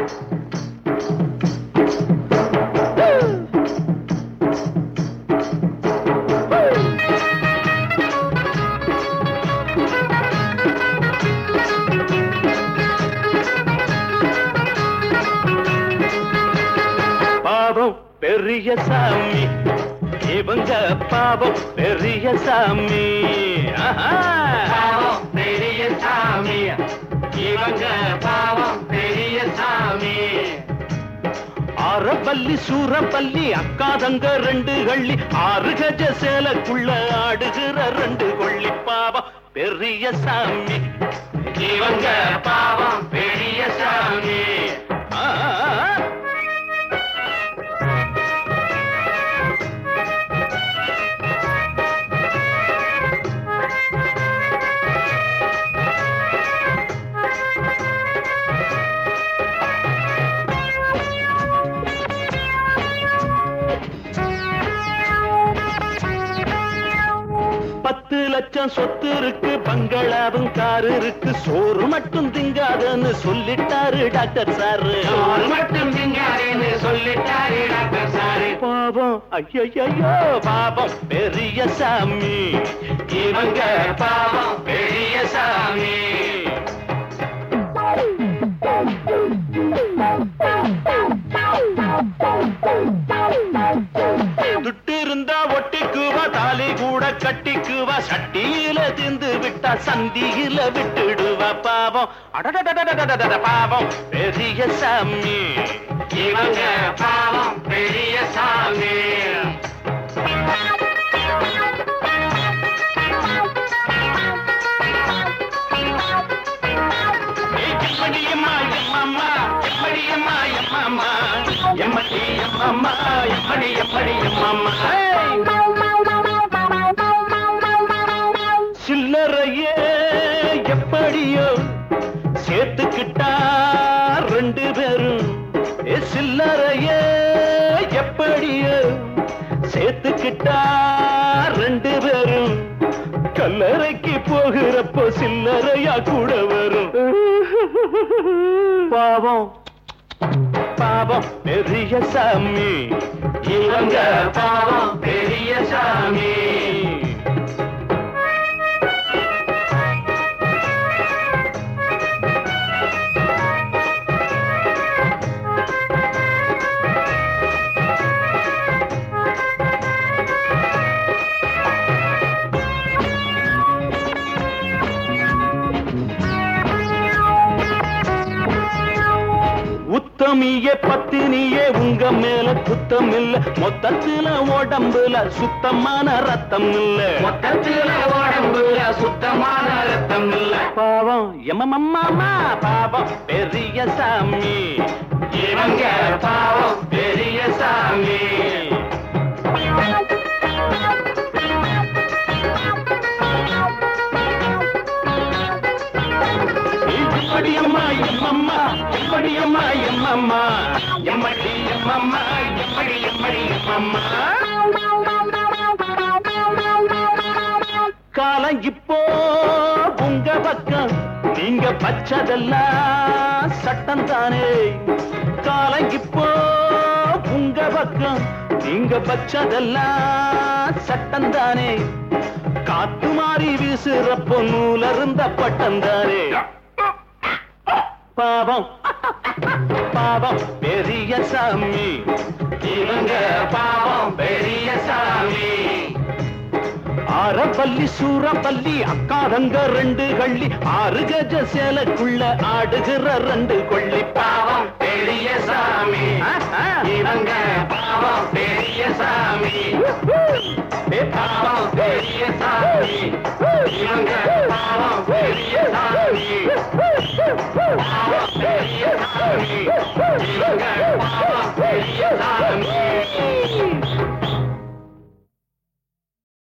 பாவம் பெரிய சாமி இவங்க பாவம் பெரிய சாமி ஆஹா. பாவம் பெரிய சாமி இவங்க பாவம் பெரிய சாமி ஆரப்பள்ளி சூரப்பள்ளி அக்காதங்க ரெண்டு கள்ளி ஆறு கஜ சேலக்குள்ள ஆடுகிற ரெண்டு கொள்ளி பாவம் பெரிய சாமி இவங்க பாவம் பெரிய சாமி ஆ, ஆ, ஆ. பத்து லட்சம் சொத்து இருக்கு பங்களாவும் காரு இருக்கு சோறு மட்டும் திங்காதன்னு சொல்லிட்டாரு டாக்டர் சாரு சோறு மட்டும் திங்காதேன்னு சொல்லிட்டாரு டாக்டர் சாரு பாவம் ஐயோ பாவம் பெரிய சாமி இவங்க பாவம் பெரிய சாமி துட்டு இருந்தா ஒட்டிக்குவா தாலி கூட கட்டிக்குவா சட்டியில திந்து விட்டா சந்தியில விட்டுடுவா பாவம் அடடடடடடடட பாவம் பெரிய சாமி இவங்க பாவம் பெரிய சாமி ஏய், எம்மடி எம்மா, எம்மம்மா, எம்மடி எம்மா, எம்மம்மா, எம்மடி எம்மம்மா, எம்மடி எம்மடி எம்மம்மா. ஏய்! சில்லறையே எப்படியோ சேர்த்துக்கிட்டா ரெண்டு பேரும் ஏ சில்லறையே எப்படியோ சேர்த்துக்கிட்டா ரெண்டு பேரும் கல்லறைக்கு போகிறப்போ சில்லறையா கூட வரும் பாவம் பாவம் பெரிய சாமி இவங்க பாவம் பெரிய சாமி உத்தமியே பத்தினியே உங்க மேல குத்தம் இல்ல மொத்தத்துல உடம்புல சுத்தமான ரத்தம் இல்ல மொத்தத்துல உடம்புல சுத்தமான ரத்தம் இல்ல பாவம் எம்மம்மாமா பாவம் பெரிய சாமி இவங்க பாவம் பெரிய சாமி எப்படி அம்மா எம்மம்மா எப்படி அம்மா எம்மம்மா எம்மடி எம்மம்மா எப்படி எப்படி எம்மம்மா காலம் இப்போ உங்க பக்கம் நீங்க பச்சதெல்லாம் சட்டம் தானே காலம் இப்போ உங்க பக்கம் நீங்க பச்சதெல்லாம் சட்டம் தானே காத்து மாறி வீசுறப்போ நூலருந்த பட்டம் தானே பாவம் பாவம் பெரிய சாமி இவங்க பாவம் பெரிய சாமி ஆரப்பள்ளி சூரப்பள்ளி அக்காதங்க ரெண்டு கள்ளி ஆறு கஜ சேலைக்குள்ள ஆடுகிற ரெண்டு கொள்ளி பாவம் பெரிய சாமி ஆஹா. இவங்க